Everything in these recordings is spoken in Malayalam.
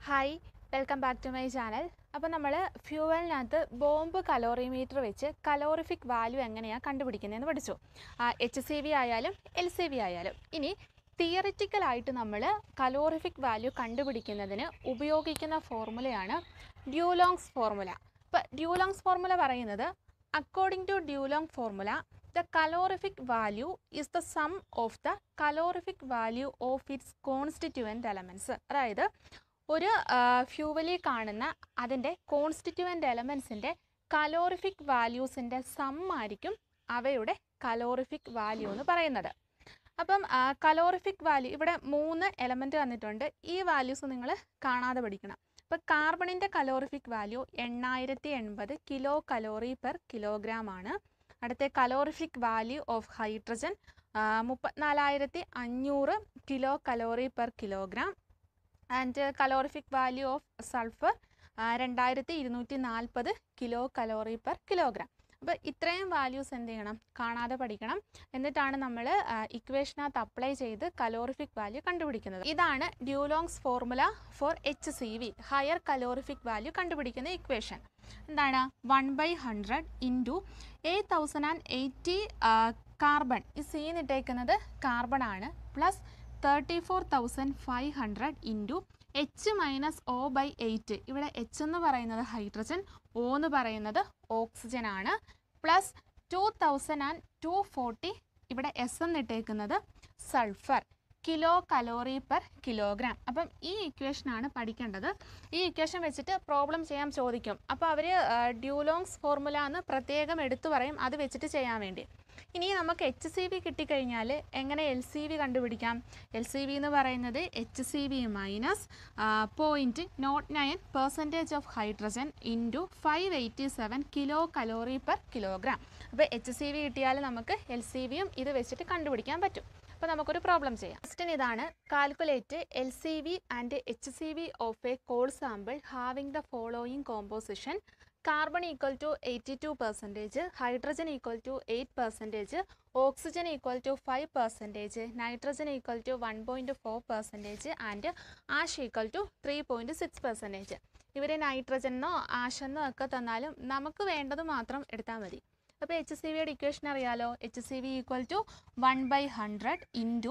hi welcome back to my channel അപ്പോൾ നമ്മൾ ഫ്യൂവലിനകത്ത് ബോംബ് കലോറിമീറ്റർ വെച്ച് കലോറിഫിക് വാല്യൂ എങ്ങനെയാണ് കണ്ടുപിടിക്കുന്നതെന്ന് പഠിച്ചു എച്ച് സി വി ആയാലും എൽ സി വി ആയാലും ഇനി തിയറിറ്റിക്കലായിട്ട് നമ്മൾ കലോറിഫിക് വാല്യൂ കണ്ടുപിടിക്കുന്നതിന് ഉപയോഗിക്കുന്ന ഫോർമുലയാണ് ഡ്യൂലോങ്സ് ഫോർമുല ഇപ്പോൾ ഡ്യൂലോങ്സ് ഫോർമുല പറയുന്നത് according to Dulong formula the calorific value is the sum of the calorific value of its constituent elements അതായത് ഒരു ഫ്യൂവലിൽ കാണുന്ന അതിൻ്റെ കോൺസ്റ്റിറ്റ്യുവൻ്റ് എലമെൻസിൻ്റെ കലോറിഫിക് വാല്യൂസിൻ്റെ സം ആയിരിക്കും അവയുടെ കലോറിഫിക് വാല്യൂ എന്ന് പറയുന്നത് അപ്പം കലോറിഫിക് വാല്യൂ ഇവിടെ മൂന്ന് എലമെൻറ്റ് വന്നിട്ടുണ്ട് ഈ വാല്യൂസ് നിങ്ങൾ കാണാതെ പഠിക്കണം ഇപ്പോൾ കാർബണിൻ്റെ കലോറിഫിക് വാല്യൂ എണ്ണായിരത്തി എൺപത് കിലോ കലോറി പെർ കിലോഗ്രാം ആണ് അടുത്ത കലോറിഫിക് വാല്യൂ ഓഫ് ഹൈഡ്രജൻ മുപ്പത്തിനാലായിരത്തി അഞ്ഞൂറ് kilo calorie per kilogram and calorific value of sulphur രണ്ടായിരത്തി ഇരുന്നൂറ്റി നാൽപ്പത് കിലോ കലോറി പെർ കിലോഗ്രാം അപ്പോൾ ഇത്രയും വാല്യൂസ് എന്ത് ചെയ്യണം കാണാതെ പഠിക്കണം എന്നിട്ടാണ് നമ്മൾ ഇക്വേഷനകത്ത് അപ്ലൈ ചെയ്ത് കലോറിഫിക് വാല്യൂ കണ്ടുപിടിക്കുന്നത് ഇതാണ് Dulong's formula for H C V higher calorific value കണ്ടുപിടിക്കുന്ന ഇക്വേഷൻ എന്താണ് one by hundred into eight thousand and eighty carbon ഈ സീൻ ഇട്ടേക്കുന്നത് കാർബൺ ആണ് plus thirty four thousand five hundred into H minus O by eight ഇവിടെ എച്ച് എന്ന് പറയുന്നത് ഹൈഡ്രജൻ ഒ എന്ന് പറയുന്നത് ഓക്സിജൻ ആണ് plus two thousand and two forty ഇവിടെ എസ് എന്നിട്ടേക്കുന്നത് sulphur kilo calorie per kilogram അപ്പം ഈ ഇക്വേഷനാണ് പഠിക്കേണ്ടത് ഈ ഇക്വേഷൻ വെച്ചിട്ട് പ്രോബ്ലം ചെയ്യാൻ ചോദിക്കും അപ്പോൾ അവർ ഡ്യൂലോങ്സ് ഫോർമുല എന്ന് പ്രത്യേകം എടുത്തു പറയും അത് വെച്ചിട്ട് ചെയ്യാൻ വേണ്ടി ഇനി നമുക്ക് എച്ച് സി വി കിട്ടിക്കഴിഞ്ഞാൽ എങ്ങനെ എൽ സി വി കണ്ടുപിടിക്കാം എൽ സി വി എന്ന് പറയുന്നത് H C V minus point nought nine percentage of hydrogen into five eighty seven kilo calorie per kilogram അപ്പോൾ എച്ച് സി വി കിട്ടിയാൽ നമുക്ക് എൽ സി വിയും ഇത് വെച്ചിട്ട് കണ്ടുപിടിക്കാൻ പറ്റും അപ്പോൾ നമുക്കൊരു പ്രോബ്ലം ചെയ്യാം ക്വസ്റ്റ്യൻ ഇതാണ് calculate L C V and H C V of a coal sample having the following composition carbon equal to eighty two percentage hydrogen equal to eight percentage oxygen equal to five percentage nitrogen equal to one point four percentage and ash equal to three point six percentage ഇവർ നൈട്രജനോ ആഷെന്നോ ഒക്കെ തന്നാലും നമുക്ക് വേണ്ടത് മാത്രം എടുത്താൽ മതി അപ്പോൾ എച്ച് സി വിയുടെ ഇക്വേഷൻ അറിയാലോ H C V equal to one by hundred into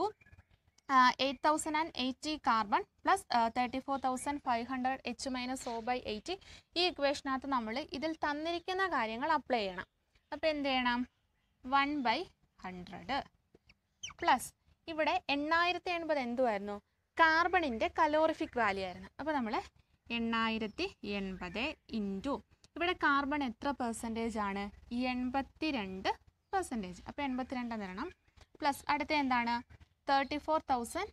eight thousand and eighty carbon plus thirty four thousand five hundred H minus O by eighty ഈ ഇക്വേഷനകത്ത് നമ്മൾ ഇതിൽ തന്നിരിക്കുന്ന കാര്യങ്ങൾ അപ്ലൈ ചെയ്യണം അപ്പോൾ എന്ത് ചെയ്യണം വൺ ബൈ ഹൺഡ്രഡ് പ്ലസ് ഇവിടെ എണ്ണായിരത്തി എൺപത് എന്തുമായിരുന്നു കാർബണിൻ്റെ കലോറിഫിക് വാല്യൂ ആയിരുന്നു അപ്പോൾ നമ്മൾ എണ്ണായിരത്തി എൺപത് ഇൻറ്റു ഇവിടെ കാർബൺ എത്ര പെർസെൻറ്റേജ് ആണ് എൺപത്തി രണ്ട് പെർസെൻറ്റേജ് അപ്പോൾ എൺപത്തിരണ്ട് തരണം പ്ലസ് അടുത്ത എന്താണ് thirty four thousand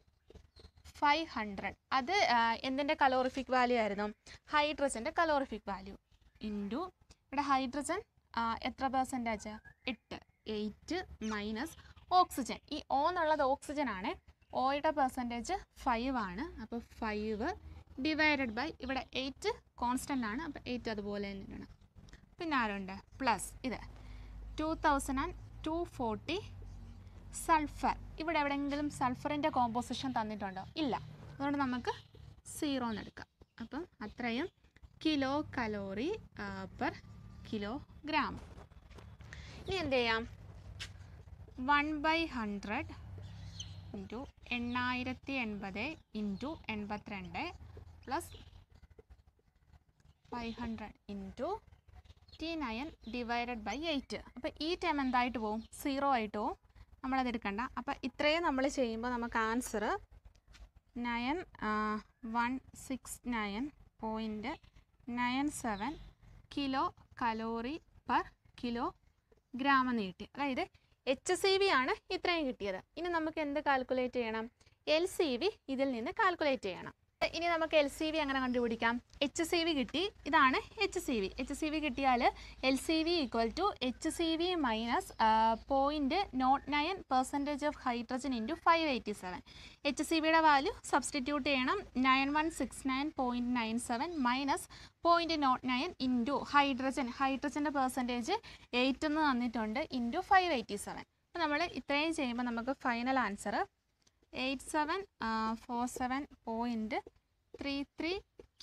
five hundred അത് എന്തിൻ്റെ കലോറിഫിക് വാല്യൂ ആയിരുന്നു ഹൈഡ്രജൻ്റെ കലോറിഫിക് വാല്യൂ ഇൻറ്റു ഇവിടെ ഹൈഡ്രജൻ എത്ര പെർസെൻറ്റേജ് എട്ട് എയ്റ്റ് മൈനസ് ഓക്സിജൻ ഈ ഓ എന്നുള്ളത് ഓക്സിജൻ ആണ് ഓയുടെ പെർസെൻറ്റേജ് ഫൈവ് ആണ് അപ്പോൾ ഫൈവ് ഡിവൈഡഡ് ബൈ ഇവിടെ എയ്റ്റ് കോൺസ്റ്റൻ്റ് ആണ് അപ്പോൾ എയ്റ്റ് അതുപോലെ തന്നെയാണ് പിന്നെ ആരുണ്ട് പ്ലസ് ഇത് two thousand and two forty sulphur ഇവിടെ എവിടെയെങ്കിലും സൾഫറിൻ്റെ കോമ്പോസിഷൻ തന്നിട്ടുണ്ടോ ഇല്ല അതുകൊണ്ട് നമുക്ക് സീറോ എന്ന് എടുക്കാം അപ്പം അത്രയും kilo calorie per kilogram ഇനി എന്ത് ചെയ്യാം വൺ ബൈ ഹൺഡ്രഡ് ഇൻറ്റു എണ്ണായിരത്തി എൺപത് ഇൻറ്റു എൺപത്തിരണ്ട് plus five hundred into T nine divided by eight അപ്പോൾ ഈ ടൈം എന്തായിട്ട് പോവും സീറോ ആയിട്ട് പോവും നമ്മളത് എടുക്കണ്ട അപ്പോൾ ഇത്രയും നമ്മൾ ചെയ്യുമ്പോൾ നമുക്ക് answer nine one six nine point nine seven kilo calorie per kilogram എന്ന് കിട്ടി അതായത് എച്ച് സി വി ആണ് ഇത്രയും കിട്ടിയത് ഇനി നമുക്ക് എന്ത് കാൽക്കുലേറ്റ് ചെയ്യണം എൽ സി വി ഇതിൽ നിന്ന് കാൽക്കുലേറ്റ് ചെയ്യണം ഇനി നമുക്ക് എൽ സി വി എങ്ങനെ കണ്ടുപിടിക്കാം എച്ച് സി വി കിട്ടി ഇതാണ് H C V H C V കിട്ടിയാൽ L C V equal to H C V minus point nought nine percentage of hydrogen into five eighty seven H C വിയുടെ വാല്യൂ സബ്സ്റ്റിറ്റ്യൂട്ട് ചെയ്യണം nine one six nine point nine seven minus point nought nine into hydrogen ഹൈഡ്രജൻ്റെ പെർസെൻറ്റേജ് എയ്റ്റ് എന്ന് തന്നിട്ടുണ്ട് ഇൻറ്റു ഫൈവ് എയ്റ്റി സെവൻ അപ്പോൾ നമ്മൾ ഇത്രയും ചെയ്യുമ്പോൾ നമുക്ക് final answer eight seven four seven point three three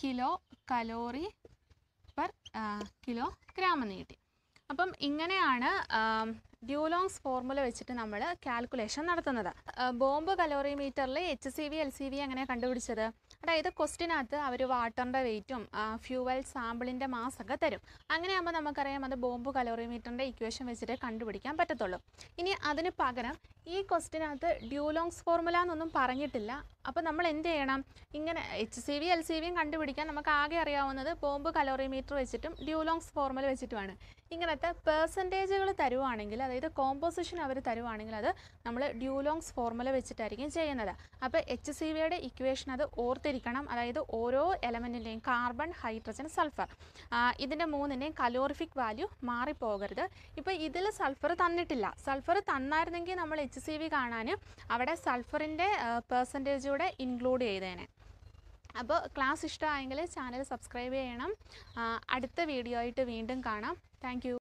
kilo calorie per kilogram എന്ന് കിട്ടി അപ്പം ഇങ്ങനെയാണ് ഡ്യൂലോങ്സ് ഫോർമുല വെച്ചിട്ട് നമ്മൾ കാൽക്കുലേഷൻ നടത്തുന്നത് ആ, ബോംബ് കലോറിമീറ്ററിൽ H C V L C V എങ്ങനെയാണ് കണ്ടുപിടിച്ചത് അതായത് ക്വസ്റ്റിനകത്ത് അവർ വാട്ടറിൻ്റെ വെയിറ്റും ഫ്യൂവൽ സാമ്പിളിൻ്റെ മാസൊക്കെ തരും അങ്ങനെയാകുമ്പോൾ നമുക്കറിയാം അത് ബോംബ് കലോറിമീറ്ററിൻ്റെ ഇക്വേഷൻ വെച്ചിട്ട് കണ്ടുപിടിക്കാൻ പറ്റത്തുള്ളൂ ഇനി അതിന് പകരം ഈ ക്വസ്റ്റിനകത്ത് ഡ്യൂലോങ്സ് ഫോർമുല എന്നൊന്നും പറഞ്ഞിട്ടില്ല അപ്പോൾ നമ്മൾ എന്ത് ചെയ്യണം ഇങ്ങനെ H C V L C വിയും കണ്ടുപിടിക്കാൻ നമുക്ക് ആകെ അറിയാവുന്നത് ബോംബ് കലോറിമീറ്റർ വെച്ചിട്ടും ഡ്യൂലോങ്സ് ഫോർമുല വെച്ചിട്ടുമാണ് ഇങ്ങനത്തെ പേഴ്സൻറ്റേജുകൾ തരുവാണെങ്കിൽ അതായത് കോമ്പോസിഷൻ അവർ തരുവാണെങ്കിൽ അത് നമ്മൾ ഡ്യൂലോങ്സ് ഫോർമുല വെച്ചിട്ടായിരിക്കും ചെയ്യുന്നത് അപ്പോൾ എച്ച് സി വിയുടെ ഇക്വേഷൻ അത് ഓർത്തിരിക്കണം അതായത് ഓരോ എലമെൻറ്റിൻ്റെയും കാർബൺ ഹൈഡ്രജൻ സൾഫർ ഇതിൻ്റെ മൂന്നിൻ്റെയും കലോറിഫിക് വാല്യൂ മാറിപ്പോകരുത് ഇപ്പോൾ ഇതിൽ സൾഫർ തന്നിട്ടില്ല സൾഫർ തന്നായിരുന്നെങ്കിൽ നമ്മൾ എച്ച് സി വി കാണാൻ അവിടെ സൾഫറിൻ്റെ പേഴ്സൻറ്റേജൂടെ ഇൻക്ലൂഡ് ചെയ്തേനെ അപ്പോൾ ക്ലാസ് ഇഷ്ടമായെങ്കിൽ ചാനൽ സബ്സ്ക്രൈബ് ചെയ്യണം ആ, അടുത്ത വീഡിയോ ആയിട്ട് വീണ്ടും കാണാം താങ്ക്